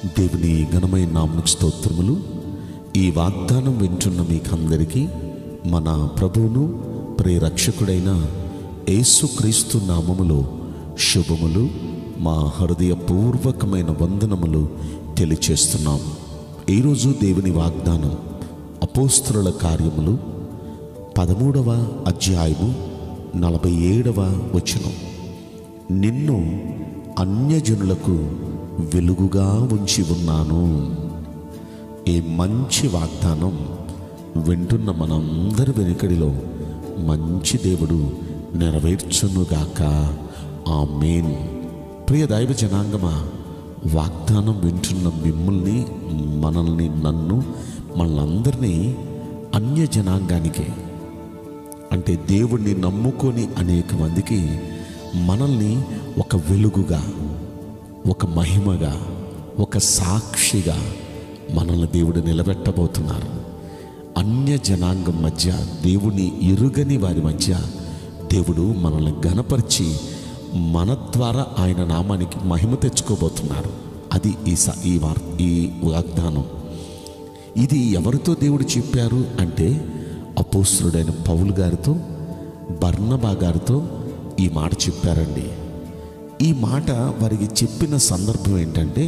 దేవుని ఘనమైన నామకు స్తోత్రములు ఈ వాగ్దానం వింటున్న మీకందరికీ మన ప్రభువును ప్రియరక్షకుడైన యేసుక్రీస్తు నామములో శుభములు మా హృదయపూర్వకమైన వందనములు తెలియచేస్తున్నాం ఈరోజు దేవుని వాగ్దానం అపోస్తుల కార్యములు పదమూడవ అధ్యాయము నలభై ఏడవ వచనం నిన్ను అన్యజనులకు వెలుగుగా ఉంచి ఉన్నాను ఈ మంచి వాగ్దానం వింటున్న మనందరి వెనుకడిలో మంచి దేవుడు నెరవేర్చునుగాక ఆ మెయిన్ ప్రియ దైవ జనాంగమా వాగ్దానం వింటున్న మిమ్మల్ని మనల్ని నన్ను మనందరినీ అన్య జనాంగానికే అంటే దేవుణ్ణి నమ్ముకొని అనేక మందికి మనల్ని ఒక వెలుగుగా ఒక మహిమగా ఒక సాక్షిగా మనల్ని దేవుడు నిలబెట్టబోతున్నారు అన్య జనాంగం మధ్య దేవుని ఎరుగని వారి మధ్య దేవుడు మనల్ని గనపరిచి మన ద్వారా ఆయన నామానికి మహిమ తెచ్చుకోబోతున్నారు అది ఈ స ఈ వార్ ఈ వాగ్దానం ఇది ఎవరితో దేవుడు చెప్పారు అంటే అపోస్తుడైన పౌలు గారితో బర్నబా గారితో ఈ మాట చెప్పారండి ఈ మాట వారికి చెప్పిన సందర్భం ఏంటంటే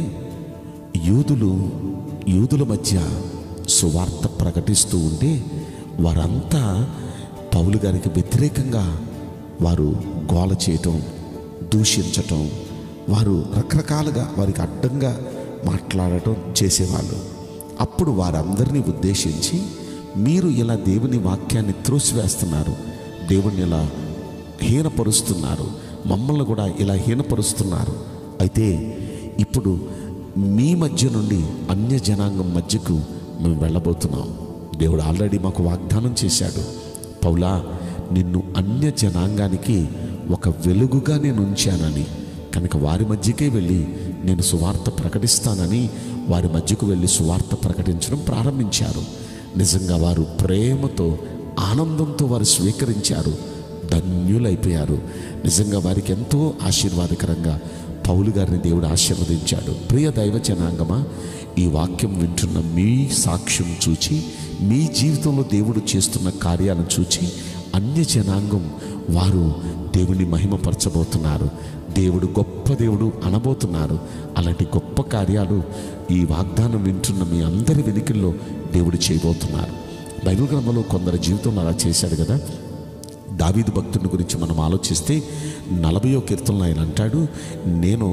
యూదులు యూదుల మధ్య సువార్త ప్రకటిస్తూ ఉంటే వారంతా పౌలు గారికి వ్యతిరేకంగా వారు గోల చేయటం దూషించటం వారు రకరకాలుగా వారికి అడ్డంగా మాట్లాడటం చేసేవాళ్ళు అప్పుడు వారందరినీ ఉద్దేశించి మీరు ఇలా దేవుని వాక్యాన్ని త్రోసివేస్తున్నారు దేవుణ్ణి ఇలా హీనపరుస్తున్నారు మమ్మల్ని కూడా ఇలా హీనపరుస్తున్నారు అయితే ఇప్పుడు మీ మధ్య నుండి అన్య జనాంగం మధ్యకు మేము వెళ్ళబోతున్నాం దేవుడు ఆల్రెడీ మాకు వాగ్దానం చేశాడు పౌలా నిన్ను అన్య జనాంగానికి ఒక వెలుగుగా నేను ఉంచానని కనుక వారి మధ్యకే వెళ్ళి నేను సువార్త ప్రకటిస్తానని వారి మధ్యకు వెళ్ళి సువార్త ప్రకటించడం ప్రారంభించారు నిజంగా వారు ప్రేమతో ఆనందంతో వారు స్వీకరించారు ధన్యులైపోయారు నిజంగా వారికి ఎంతో ఆశీర్వాదకరంగా పౌలు గారిని దేవుడు ఆశీర్వదించాడు ప్రియ దైవ జనాంగమా ఈ వాక్యం వింటున్న మీ సాక్ష్యం చూచి మీ జీవితంలో దేవుడు చేస్తున్న కార్యాలను చూచి అన్య జనాంగం వారు దేవుని మహిమపరచబోతున్నారు దేవుడు గొప్ప దేవుడు అనబోతున్నారు అలాంటి గొప్ప కార్యాలు ఈ వాగ్దానం వింటున్న మీ అందరి వెనుకల్లో దేవుడు చేయబోతున్నారు బైబిల్ గ్రంథంలో కొందరి జీవితంలో అలా చేశాడు కదా దావీదు భక్తుని గురించి మనం ఆలోచిస్తే నలభయో కీర్తనలో ఆయన అంటాడు నేను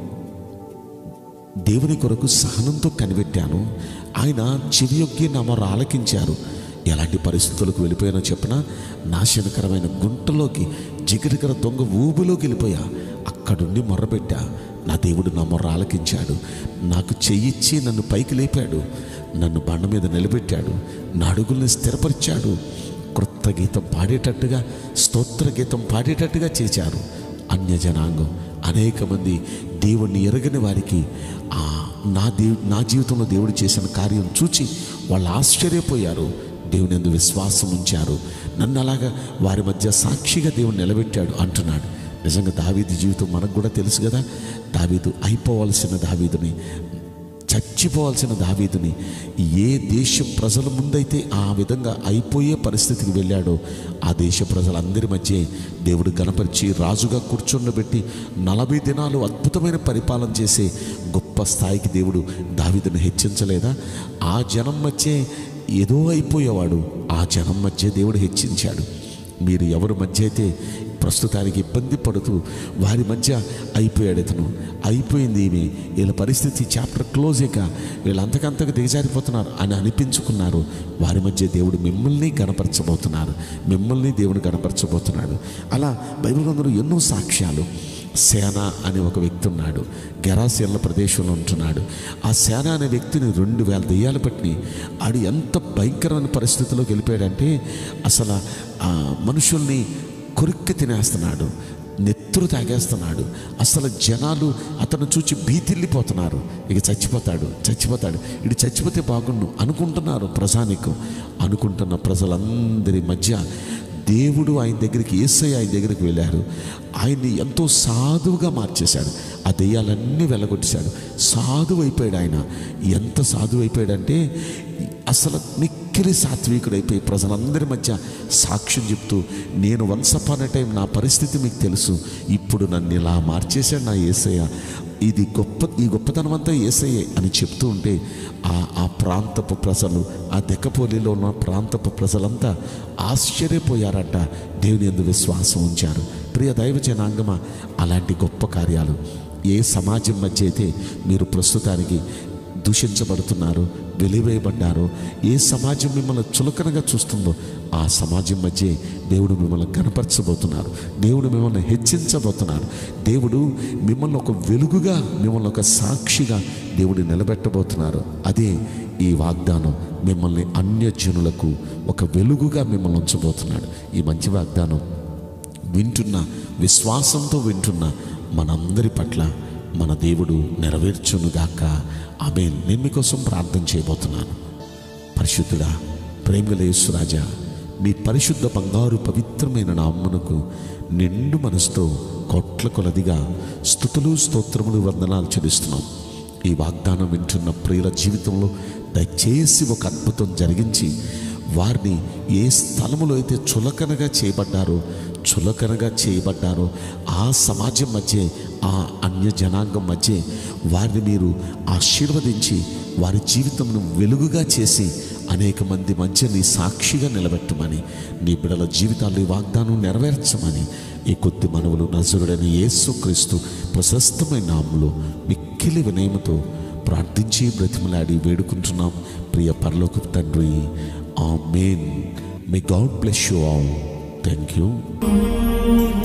దేవుని కొరకు సహనంతో కనిపెట్టాను ఆయన చెవియొగ్గి నా మొర ఆలకించారు ఎలాంటి పరిస్థితులకు వెళ్ళిపోయానో చెప్పిన నాశనకరమైన గుంటలోకి జిగటికర దొంగ ఊబిలోకి వెళ్ళిపోయా అక్కడుండి మొర్రపెట్టా నా దేవుడు నా మొర్ర ఆలకించాడు నాకు చెయ్యిచ్చి నన్ను పైకి లేపాడు నన్ను బండ మీద నిలబెట్టాడు నా అడుగుల్ని స్థిరపరిచాడు క్రొత్త గీతం పాడేటట్టుగా స్తోత్ర గీతం పాడేటట్టుగా చేశారు అన్యజనాంగం అనేక మంది దేవుణ్ణి ఎరగని వారికి ఆ నా దేవు నా జీవితంలో దేవుడు చేసిన కార్యం చూచి వాళ్ళు ఆశ్చర్యపోయారు దేవుని ఎందు విశ్వాసం ఉంచారు నన్ను అలాగా వారి మధ్య సాక్షిగా దేవుడు నిలబెట్టాడు అంటున్నాడు నిజంగా దావీదు జీవితం మనకు కూడా తెలుసు కదా దావీదు అయిపోవలసిన దావీదుని చచ్చిపోవాల్సిన దావీదుని ఏ దేశ ప్రజల ముందైతే ఆ విధంగా అయిపోయే పరిస్థితికి వెళ్ళాడో ఆ దేశ ప్రజలందరి మధ్య దేవుడు గణపరిచి రాజుగా కూర్చుండబెట్టి నలభై దినాలు అద్భుతమైన పరిపాలన చేసే గొప్ప స్థాయికి దేవుడు దావీదును హెచ్చించలేదా ఆ జనం మధ్య ఏదో అయిపోయేవాడు ఆ జనం మధ్య దేవుడు హెచ్చించాడు మీరు ఎవరి మధ్య అయితే ప్రస్తుతానికి ఇబ్బంది పడుతూ వారి మధ్య అయిపోయాడు ఇతను అయిపోయింది ఈమె వీళ్ళ పరిస్థితి చాప్టర్ క్లోజ్ ఇక వీళ్ళంతకంతకు దిగజారిపోతున్నారు అని అనిపించుకున్నారు వారి మధ్య దేవుడు మిమ్మల్ని గణపరచబోతున్నారు మిమ్మల్ని దేవుడు గణపరచబోతున్నాడు అలా బైబిల్ గ్రంథంలో ఎన్నో సాక్ష్యాలు సేన అనే ఒక వ్యక్తి ఉన్నాడు గెరాసీన్ల ప్రదేశంలో ఉంటున్నాడు ఆ సేన అనే వ్యక్తిని రెండు వేల దెయ్యాలు పట్టి ఆడు ఎంత భయంకరమైన పరిస్థితిలోకి వెళ్ళిపోయాడంటే అసలు ఆ మనుషుల్ని కొరిక్కి తినేస్తున్నాడు నెత్తురు తాగేస్తున్నాడు అసలు జనాలు అతను చూచి భీతిల్లిపోతున్నారు ఇక చచ్చిపోతాడు చచ్చిపోతాడు ఇటు చచ్చిపోతే బాగుండు అనుకుంటున్నారు ప్రజానికం అనుకుంటున్న ప్రజలందరి మధ్య దేవుడు ఆయన దగ్గరికి ఏసై ఆయన దగ్గరికి వెళ్ళారు ఆయన్ని ఎంతో సాధువుగా మార్చేశాడు ఆ దెయ్యాలన్నీ వెళ్ళగొట్టేశాడు సాధువు అయిపోయాడు ఆయన ఎంత సాధువు అయిపోయాడంటే అసలు మిక్కిలి సాత్వికుడైపోయి ప్రజలందరి మధ్య సాక్ష్యం చెప్తూ నేను వన్స్ అపాన్ టైం నా పరిస్థితి మీకు తెలుసు ఇప్పుడు నన్ను ఇలా మార్చేశాడు నా ఏసయ్య ఇది గొప్ప ఈ గొప్పతనం అంతా ఏసయ్యే అని చెప్తూ ఉంటే ఆ ఆ ప్రాంతపు ప్రజలు ఆ దెక్కపోలిలో ఉన్న ప్రాంతపు ప్రజలంతా ఆశ్చర్యపోయారట దేవుని ఎందు విశ్వాసం ఉంచారు ప్రియ దైవ జనాంగమ అలాంటి గొప్ప కార్యాలు ఏ సమాజం మధ్య అయితే మీరు ప్రస్తుతానికి దూషించబడుతున్నారు వెలివేయబడ్డారో ఏ సమాజం మిమ్మల్ని చులకనగా చూస్తుందో ఆ సమాజం మధ్య దేవుడు మిమ్మల్ని కనపరచబోతున్నారు దేవుడు మిమ్మల్ని హెచ్చించబోతున్నారు దేవుడు మిమ్మల్ని ఒక వెలుగుగా మిమ్మల్ని ఒక సాక్షిగా దేవుడు నిలబెట్టబోతున్నారు అదే ఈ వాగ్దానం మిమ్మల్ని అన్యజనులకు ఒక వెలుగుగా మిమ్మల్ని ఉంచబోతున్నాడు ఈ మంచి వాగ్దానం వింటున్న విశ్వాసంతో వింటున్న మనందరి పట్ల మన దేవుడు నెరవేర్చునుగాక ఆమె నేను మీకోసం ప్రార్థన చేయబోతున్నాను పరిశుద్ధుడా ప్రేమలేశ్వరాజా మీ పరిశుద్ధ బంగారు పవిత్రమైన నామ్మనకు నిండు మనసుతో కోట్ల కొలదిగా స్థుతులు స్తోత్రములు వందనాలు చెల్లిస్తున్నాం ఈ వాగ్దానం వింటున్న ప్రియుల జీవితంలో దయచేసి ఒక అద్భుతం జరిగించి వారిని ఏ స్థలములో అయితే చులకనగా చేయబడ్డారో చులకనగా చేయబడ్డారో ఆ సమాజం మధ్య ఆ అన్య జనాంగం మధ్య వారిని మీరు ఆశీర్వదించి వారి జీవితంను వెలుగుగా చేసి అనేక మంది మధ్య నీ సాక్షిగా నిలబెట్టమని నీ బిడల జీవితాల్లో ఈ వాగ్దానం నెరవేర్చమని ఈ కొద్ది మనవులు నజరుడైన యేసుక్రీస్తు ప్రశస్తమైన నామంలో మిక్కిలి వినయముతో ప్రార్థించి బ్రతిమలాడి వేడుకుంటున్నాం ప్రియ పరలోక తండ్రి ఆ amen may God bless you all thank you